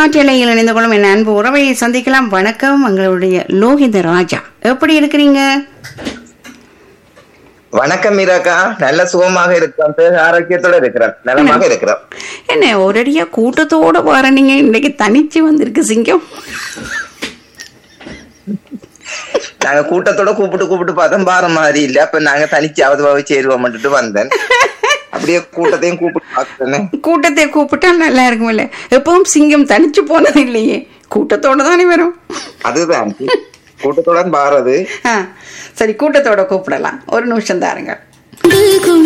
காற்றலையில் இணைந்து கொள்ளும் என் அன்பு உறவை சந்திக்கலாம் வணக்கம் எங்களுடைய லோகித ராஜா எப்படி இருக்கிறீங்க வணக்கம் மீராக்கா நல்ல சுகமாக இருக்கிறோம் தேக ஆரோக்கியத்தோட இருக்கிறோம் நலமாக இருக்கிறோம் என்ன ஒரடியா கூட்டத்தோட வர நீங்க இன்னைக்கு தனிச்சு வந்திருக்கு சிங்கம் நாங்க கூட்டத்தோட கூப்பிட்டு கூப்பிட்டு பார்த்தோம் பார மாதிரி இல்ல அப்ப நாங்க தனிச்சாவது போய் சேருவோம்ட்டு வந்தேன் அப்படியே கூட்டத்தையும் கூப்பிட்டு பார்த்தேன் கூட்டத்தை கூப்பிட்டா நல்லா இருக்கும்ல எப்பவும் சிங்கம் தனிச்சு போனது இல்லையே கூட்டத்தோட தானே வரும் அதுதான் கூட்டத்தோட பாரது ஆ, சரி கூட்டத்தோட கூப்பிடலாம் ஒரு நிமிஷம் தாருங்க வெகு